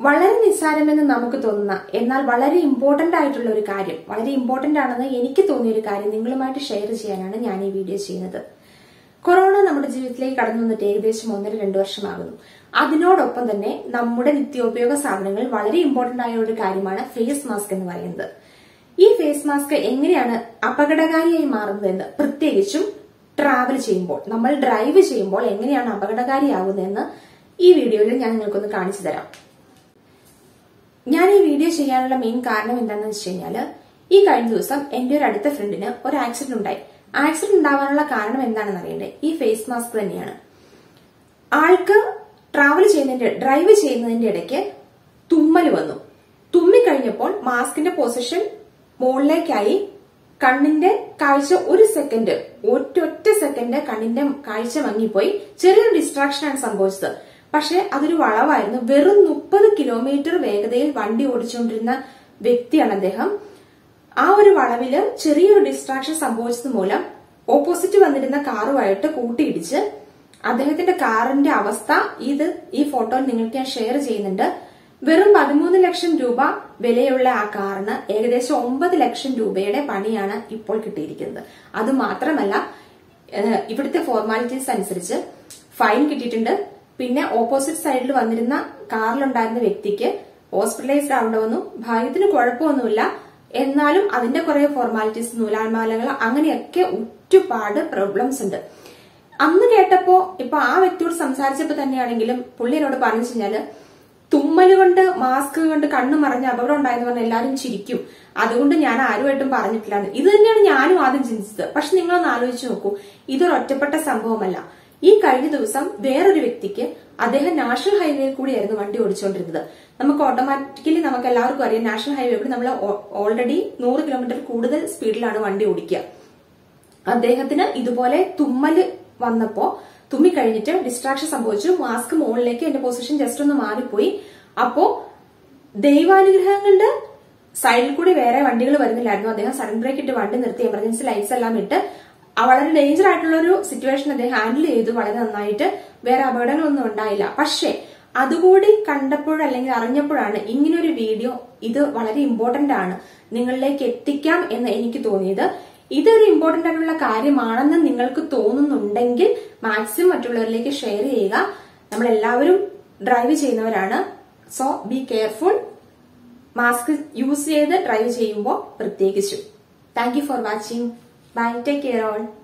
വളരെ നിസ്സാരമെന്ന് നമുക്ക് തോന്നുന്ന എന്നാൽ വളരെ ഇമ്പോർട്ടന്റ് ആയിട്ടുള്ള ഒരു കാര്യം വളരെ ഇമ്പോർട്ടന്റ് ആണെന്ന് എനിക്ക് തോന്നിയ ഒരു കാര്യം നിങ്ങളുമായിട്ട് ഷെയർ ചെയ്യാനാണ് ഞാൻ ഈ വീഡിയോ ചെയ്യുന്നത് കൊറോണ നമ്മുടെ ജീവിതത്തിലേക്ക് കടന്നു വന്നിട്ട് ഏകദേശം ഒന്നര രണ്ട് വർഷമാകുന്നു അതിനോടൊപ്പം തന്നെ നമ്മുടെ നിത്യോപയോഗ സാധനങ്ങൾ വളരെ ഇമ്പോർട്ടന്റ് ആയ ഒരു കാര്യമാണ് ഫേസ് മാസ്ക് എന്ന് പറയുന്നത് ഈ ഫേസ് മാസ്ക് എങ്ങനെയാണ് അപകടകാരിയായി മാറുന്നതെന്ന് പ്രത്യേകിച്ചും ട്രാവൽ ചെയ്യുമ്പോൾ നമ്മൾ ഡ്രൈവ് ചെയ്യുമ്പോൾ എങ്ങനെയാണ് അപകടകാരിയാകുന്നതെന്ന് ഈ വീഡിയോയിൽ ഞാൻ നിങ്ങൾക്കൊന്ന് കാണിച്ചു തരാം ഞാൻ ഈ വീഡിയോ ചെയ്യാനുള്ള മെയിൻ കാരണം എന്താണെന്ന് വെച്ച് കഴിഞ്ഞാല് ഈ കഴിഞ്ഞ ദിവസം എന്റെ ഒരു അടുത്ത ഫ്രണ്ടിന് ഒരു ആക്സിഡന്റ് ഉണ്ടായി ആക്സിഡന്റ് ഉണ്ടാവാനുള്ള കാരണം എന്താണെന്ന് അറിയണ്ടേ ഈ ഫേസ് മാസ്ക് തന്നെയാണ് ആൾക്ക് ട്രാവൽ ചെയ്യുന്നതിന്റെ ഡ്രൈവ് ചെയ്യുന്നതിന്റെ ഇടയ്ക്ക് തുമ്മൽ വന്നു തുമ്മിക്കഴിഞ്ഞപ്പോൾ മാസ്കിന്റെ പൊസിഷൻ മുകളിലേക്കായി കണ്ണിന്റെ കാഴ്ച ഒരു സെക്കൻഡ് ഒറ്റൊറ്റ സെക്കൻഡ് കണ്ണിന്റെ കാഴ്ച മങ്ങിപ്പോയി ചെറിയൊരു ഡിസ്ട്രാക്ഷൻ ആണ് സംഭവിച്ചത് പക്ഷെ അതൊരു വളവായിരുന്നു വെറും മുപ്പത് കിലോമീറ്റർ വേഗതയിൽ വണ്ടി ഓടിച്ചുകൊണ്ടിരുന്ന വ്യക്തിയാണ് അദ്ദേഹം ആ ഒരു വളവില് ചെറിയൊരു ഡിസ്ട്രാക്ഷൻ സംഭവിച്ചത് മൂലം ഓപ്പോസിറ്റ് വന്നിരുന്ന കാറുമായിട്ട് കൂട്ടിയിടിച്ച് അദ്ദേഹത്തിന്റെ കാറിന്റെ അവസ്ഥ ഇത് ഈ ഫോട്ടോ നിങ്ങൾക്ക് ഞാൻ ഷെയർ ചെയ്യുന്നുണ്ട് വെറും പതിമൂന്ന് ലക്ഷം രൂപ വിലയുള്ള ആ കാറിന് ഏകദേശം ഒമ്പത് ലക്ഷം രൂപയുടെ പണിയാണ് ഇപ്പോൾ കിട്ടിയിരിക്കുന്നത് അത് മാത്രമല്ല ഏഹ്, ഇവിടുത്തെ ഫോർമാലിറ്റീസ് അനുസരിച്ച് ഫൈൻ കിട്ടിയിട്ടുണ്ട് പിന്നെ ഓപ്പോസിറ്റ് സൈഡിൽ വന്നിരുന്ന കാറിലുണ്ടായിരുന്ന വ്യക്തിക്ക് ഹോസ്പിറ്റലൈസ്ഡ് ആവേണ്ട വന്നു ഭാഗ്യത്തിന് കുഴപ്പമൊന്നുമില്ല എന്നാലും അതിന്റെ കുറെ ഫോർമാലിറ്റീസ് നൂലാൽമാലകൾ അങ്ങനെയൊക്കെ ഒരുപാട് പ്രോബ്ലംസ് ഉണ്ട് അന്ന് കേട്ടപ്പോ ഇപ്പൊ ആ വ്യക്തിയോട് സംസാരിച്ചപ്പോ തന്നെയാണെങ്കിലും പുള്ളി എന്നോട് പറഞ്ഞു കഴിഞ്ഞാല് തുമ്മല് കൊണ്ട് മാസ്ക് കൊണ്ട് കണ്ണു മറഞ്ഞ് അപകടം ഉണ്ടായെന്ന് പറഞ്ഞ എല്ലാവരും ചിരിക്കും അതുകൊണ്ട് ഞാൻ ആരുമായിട്ടും പറഞ്ഞിട്ടില്ല ഇത് തന്നെയാണ് ഞാനും ആദ്യം ചിന്തിച്ചത് പക്ഷെ നിങ്ങളൊന്ന് ആലോചിച്ച് നോക്കൂ ഇതൊരു ഒറ്റപ്പെട്ട സംഭവമല്ല ഈ കഴിഞ്ഞ ദിവസം വേറൊരു വ്യക്തിക്ക് അദ്ദേഹം നാഷണൽ ഹൈവേയിൽ കൂടിയായിരുന്നു വണ്ടി ഓടിച്ചുകൊണ്ടിരുന്നത് നമുക്ക് ഓട്ടോമാറ്റിക്കലി നമുക്ക് എല്ലാവർക്കും അറിയാം നാഷണൽ ഹൈവേ കൂടി നമ്മൾ ഓൾറെഡി നൂറ് കിലോമീറ്റർ കൂടുതൽ സ്പീഡിലാണ് വണ്ടി ഓടിക്കുക അദ്ദേഹത്തിന് ഇതുപോലെ തുമ്മല് വന്നപ്പോ തുമ്മിക്കഴിഞ്ഞിട്ട് ഡിസ്ട്രാക്ഷൻ സംഭവിച്ചു മാസ്ക് മുകളിലേക്ക് എന്റെ പൊസിഷൻ ജസ്റ്റ് ഒന്ന് മാറിപ്പോയി അപ്പോ ദൈവാനുഗ്രഹം കൊണ്ട് സൈഡിൽ കൂടി വേറെ വണ്ടികൾ വരുന്നില്ലായിരുന്നു അദ്ദേഹം സഡൻ ബ്രേക്ക് ഇട്ട് വണ്ടി നിർത്തി എമർജൻസി ലൈറ്റ്സ് എല്ലാം ഇട്ട് ആ വളരെ ഡേഞ്ചർ ആയിട്ടുള്ള ഒരു സിറ്റുവേഷൻ അദ്ദേഹം ഹാൻഡിൽ ചെയ്തു വളരെ നന്നായിട്ട് വേറെ അപകടങ്ങളൊന്നും ഉണ്ടായില്ല പക്ഷേ അതുകൂടി കണ്ടപ്പോൾ അല്ലെങ്കിൽ അറിഞ്ഞപ്പോഴാണ് ഇങ്ങനൊരു വീഡിയോ ഇത് വളരെ ഇമ്പോർട്ടന്റ് ആണ് നിങ്ങളിലേക്ക് എത്തിക്കാം എന്ന് എനിക്ക് തോന്നിയത് ഇതൊരു ഇമ്പോർട്ടന്റ് ആയിട്ടുള്ള കാര്യമാണെന്ന് നിങ്ങൾക്ക് തോന്നുന്നുണ്ടെങ്കിൽ മാക്സിമം മറ്റുള്ളവരിലേക്ക് ഷെയർ ചെയ്യുക നമ്മൾ എല്ലാവരും ഡ്രൈവ് ചെയ്യുന്നവരാണ് so be careful mask use ചെയ്ത് ഡ്രൈവ് ചെയ്യുമ്പോൾ പ്രത്യേകിച്ചും thank you for watching bye take care all